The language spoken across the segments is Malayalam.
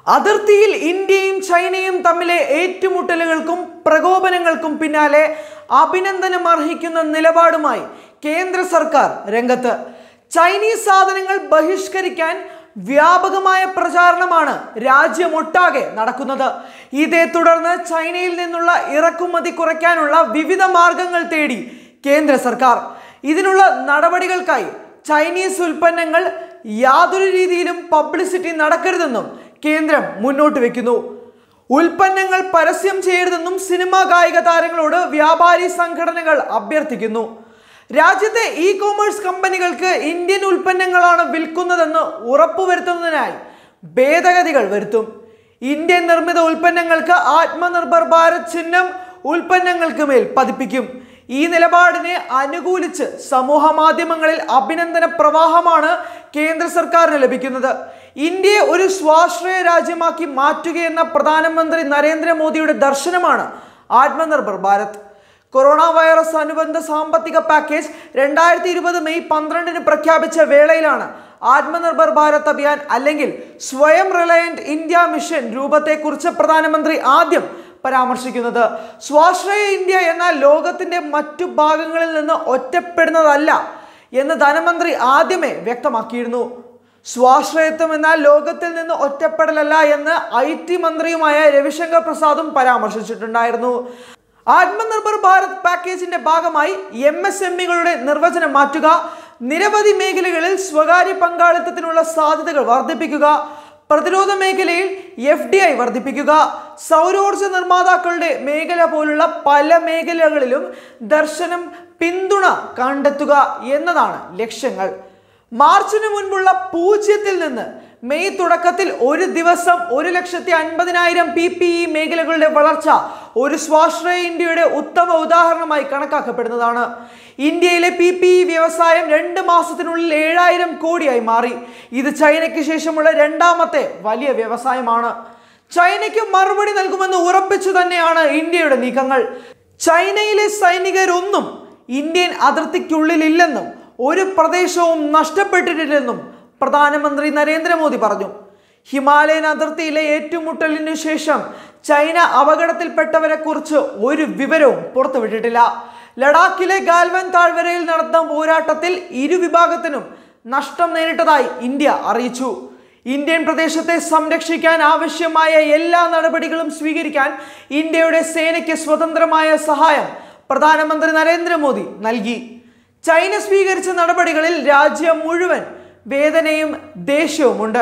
അതിർത്തിയിൽ ഇന്ത്യയും ചൈനയും തമ്മിലെ ഏറ്റുമുട്ടലുകൾക്കും പ്രകോപനങ്ങൾക്കും പിന്നാലെ അഭിനന്ദനം അർഹിക്കുന്ന നിലപാടുമായി കേന്ദ്ര സർക്കാർ രംഗത്ത് ചൈനീസ് സാധനങ്ങൾ ബഹിഷ്കരിക്കാൻ വ്യാപകമായ പ്രചാരണമാണ് രാജ്യമൊട്ടാകെ നടക്കുന്നത് ഇതേ തുടർന്ന് ചൈനയിൽ നിന്നുള്ള ഇറക്കുമതി കുറയ്ക്കാനുള്ള വിവിധ മാർഗങ്ങൾ തേടി കേന്ദ്ര സർക്കാർ ഇതിനുള്ള നടപടികൾക്കായി ചൈനീസ് ഉൽപ്പന്നങ്ങൾ യാതൊരു രീതിയിലും പബ്ലിസിറ്റി നടക്കരുതെന്നും കേന്ദ്രം മുന്നോട്ട് വെക്കുന്നു ഉൽപ്പന്നങ്ങൾ പരസ്യം ചെയ്യരുതെന്നും സിനിമാ കായിക താരങ്ങളോട് വ്യാപാരി സംഘടനകൾ അഭ്യർത്ഥിക്കുന്നു രാജ്യത്തെ ഇ കോമേഴ്സ് കമ്പനികൾക്ക് ഇന്ത്യൻ ഉൽപ്പന്നങ്ങളാണ് വിൽക്കുന്നതെന്ന് ഉറപ്പുവരുത്തുന്നതിനായി ഭേദഗതികൾ വരുത്തും ഇന്ത്യൻ നിർമ്മിത ഉൽപ്പന്നങ്ങൾക്ക് ആത്മനിർഭർ ഭാരത് ചിഹ്നം ഉൽപ്പന്നങ്ങൾക്ക് മേൽ പതിപ്പിക്കും ഈ നിലപാടിനെ അനുകൂലിച്ച് സമൂഹ മാധ്യമങ്ങളിൽ അഭിനന്ദന പ്രവാഹമാണ് കേന്ദ്ര സർക്കാരിന് ലഭിക്കുന്നത് ഇന്ത്യയെ ഒരു സ്വാശ്രയ രാജ്യമാക്കി മാറ്റുകയെന്ന പ്രധാനമന്ത്രി നരേന്ദ്രമോദിയുടെ ദർശനമാണ് ആത്മനിർഭർ ഭാരത് കൊറോണ വൈറസ് അനുബന്ധ സാമ്പത്തിക പാക്കേജ് രണ്ടായിരത്തി ഇരുപത് മെയ് പന്ത്രണ്ടിന് പ്രഖ്യാപിച്ച വേളയിലാണ് ആത്മനിർഭർ ഭാരത് അഭിയാൻ അല്ലെങ്കിൽ സ്വയം റിലയന്റ് ഇന്ത്യ മിഷൻ രൂപത്തെക്കുറിച്ച് പ്രധാനമന്ത്രി ആദ്യം പരാമർശിക്കുന്നത് സ്വാശ്രയ ഇന്ത്യ എന്നാൽ ലോകത്തിന്റെ മറ്റു ഭാഗങ്ങളിൽ നിന്ന് ഒറ്റപ്പെടുന്നതല്ല എന്ന് ധനമന്ത്രി ആദ്യമേ വ്യക്തമാക്കിയിരുന്നു സ്വാശ്രയത്വം എന്നാൽ ലോകത്തിൽ നിന്ന് ഒറ്റപ്പെടലല്ല എന്ന് ഐ ടി മന്ത്രിയുമായ രവിശങ്കർ പ്രസാദും പരാമർശിച്ചിട്ടുണ്ടായിരുന്നു ആത്മനിർഭർ ഭാരത് പാക്കേജിന്റെ ഭാഗമായി എം എസ് എം ഇകളുടെ നിർവചനം മാറ്റുക നിരവധി മേഖലകളിൽ സ്വകാര്യ പങ്കാളിത്തത്തിനുള്ള സാധ്യതകൾ വർദ്ധിപ്പിക്കുക പ്രതിരോധ മേഖലയിൽ എഫ് ഡി ഐ വർദ്ധിപ്പിക്കുക സൗരോർജ നിർമ്മാതാക്കളുടെ മേഖല പോലുള്ള പല മേഖലകളിലും ദർശനം പിന്തുണ കണ്ടെത്തുക എന്നതാണ് ലക്ഷ്യങ്ങൾ മാർച്ചിന് മുൻപുള്ള പൂജ്യത്തിൽ നിന്ന് മെയ് തുടക്കത്തിൽ ഒരു ദിവസം ഒരു ലക്ഷത്തി അൻപതിനായിരം പി പി ഇ മേഖലകളുടെ വളർച്ച ഒരു സ്വാശ്രയ ഇന്ത്യയുടെ ഉത്തമ ഉദാഹരണമായി കണക്കാക്കപ്പെടുന്നതാണ് ഇന്ത്യയിലെ പി പി ഇ വ്യവസായം രണ്ട് മാസത്തിനുള്ളിൽ ഏഴായിരം കോടിയായി മാറി ഇത് ചൈനയ്ക്ക് ശേഷമുള്ള രണ്ടാമത്തെ വലിയ വ്യവസായമാണ് ചൈനയ്ക്ക് മറുപടി നൽകുമെന്ന് ഉറപ്പിച്ചു തന്നെയാണ് ഇന്ത്യയുടെ നീക്കങ്ങൾ ചൈനയിലെ സൈനികരൊന്നും ഇന്ത്യൻ അതിർത്തിക്കുള്ളിലില്ലെന്നും ഒരു പ്രദേശവും നഷ്ടപ്പെട്ടിട്ടില്ലെന്നും പ്രധാനമന്ത്രി നരേന്ദ്രമോദി പറഞ്ഞു ഹിമാലയൻ അതിർത്തിയിലെ ഏറ്റുമുട്ടലിനു ശേഷം ചൈന അപകടത്തിൽപ്പെട്ടവരെ കുറിച്ച് ഒരു വിവരവും പുറത്തുവിട്ടിട്ടില്ല ലഡാക്കിലെ ഗാൽവൻ താഴ്വരയിൽ നടന്ന പോരാട്ടത്തിൽ ഇരുവിഭാഗത്തിനും നഷ്ടം നേരിട്ടതായി ഇന്ത്യ അറിയിച്ചു ഇന്ത്യൻ പ്രദേശത്തെ സംരക്ഷിക്കാൻ ആവശ്യമായ എല്ലാ നടപടികളും സ്വീകരിക്കാൻ ഇന്ത്യയുടെ സേനയ്ക്ക് സ്വതന്ത്രമായ സഹായം പ്രധാനമന്ത്രി നരേന്ദ്രമോദി നൽകി ചൈന സ്വീകരിച്ച നടപടികളിൽ രാജ്യം മുഴുവൻ വേദനയും ദേഷ്യവുമുണ്ട്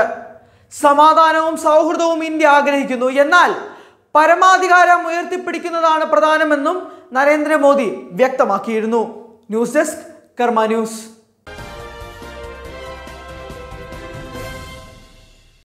സമാധാനവും സൗഹൃദവും ഇന്ത്യ ആഗ്രഹിക്കുന്നു എന്നാൽ പരമാധികാരം ഉയർത്തിപ്പിടിക്കുന്നതാണ് പ്രധാനമെന്നും നരേന്ദ്രമോദി വ്യക്തമാക്കിയിരുന്നു ന്യൂസ് ഡെസ്ക് കർമ്മ ന്യൂസ്